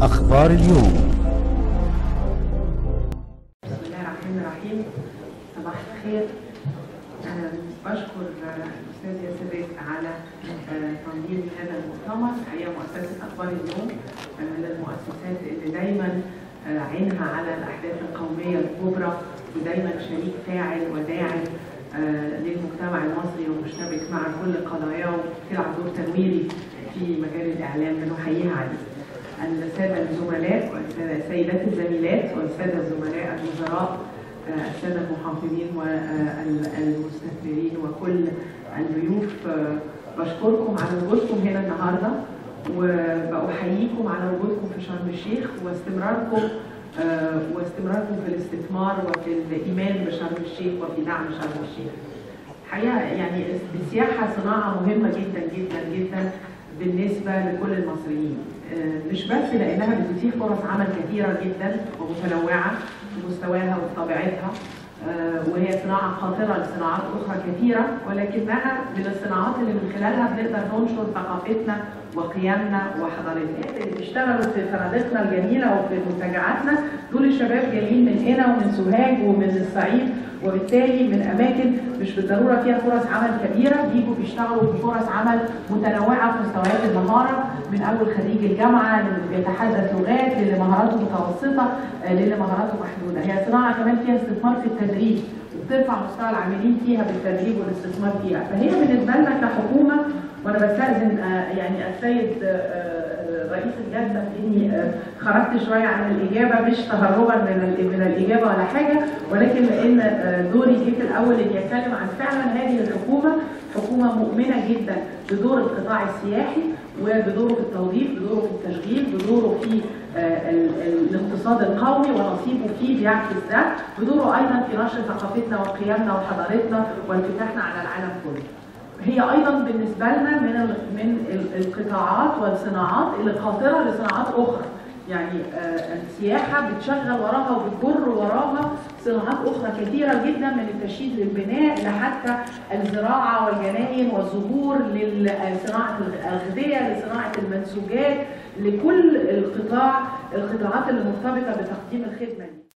أخبار اليوم بسم الله الرحمن الرحيم صباح الخير أنا بشكر الأستاذ ياسر رزق على آه، تنظيم هذا المؤتمر هي مؤسسة أخبار اليوم آه، من المؤسسات اللي دايما آه، عينها على الأحداث القومية الكبرى ودايما شريك فاعل وداعم آه، للمجتمع المصري ومشتبك مع كل قضاياه وبتلعب دور تنويري في مجال الإعلام بنحييها عليه. السادة الزملاء والسيدات الزميلات والسادة الزملاء الوزراء آه، السادة المحافظين والمستثمرين وكل الضيوف آه، بشكركم على وجودكم هنا النهارده وبأحييكم على وجودكم في شرم الشيخ واستمراركم آه، واستمراركم في الاستثمار وفي الإيمان بشرم الشيخ وفي دعم شرم الشيخ. الحقيقه يعني السياحه صناعه مهمه جدا جدا جدا بالنسبه لكل المصريين آه، مش بس لانها بتتيح فرص عمل كثيره جدا ومتنوعه في مستواها وفي طبيعتها آه، وهي صناعه قاطره لصناعات اخرى كثيره ولكنها من الصناعات اللي من خلالها بنقدر ننشر ثقافتنا وقيمنا وحضارتنا اللي بيشتغلوا في فنادقنا الجميله وفي منتجعاتنا دول الشباب جايين من هنا ومن سوهاج ومن الصعيد وبالتالي من اماكن مش بالضروره فيها فرص عمل كبيره بيجوا بيشتغلوا في فرص عمل متنوعه في مستويات المهاره من اول خريج الجامعه للي بيتحدث لغات للي مهاراته متوسطه آه، للي مهاراته محدوده هي صناعه كمان فيها استثمار في التدريب وبترفع مستوى العاملين فيها بالتدريب والاستثمار فيها فهي بالنسبه لنا كحكومه وانا بستاذن آه، يعني السيد آه، آه، رئيس الجلسه في اني آه، خرجت شويه عن الاجابه مش تهربا من ال- من الاجابه ولا حاجه ولكن لان آه، دوري جه في الاول اني اتكلم عن فعلا هذه الحكومه حكومه مؤمنه جدا بدور القطاع السياحي وبدوره في التوظيف بدوره في التشغيل بدوره في آه، ال- ال- الاقتصاد القومي ونصيبه فيه بيعكس ده بدوره ايضا في نشر ثقافتنا وقيمنا وحضارتنا وانفتاحنا على العالم كله. هي ايضا بالنسبه لنا من ال- من ال- القطاعات والصناعات اللي قاطره لصناعات اخرى يعني آه، السياحه بتشغل وراها وبتجر وراها صناعات اخرى كثيره جدا من التشييد للبناء لحتى الزراعه والجناين والزهور لصناعه الاغذيه لصناعه المنسوجات لكل القطاع القطاعات اللي مرتبطه بتقديم الخدمه دي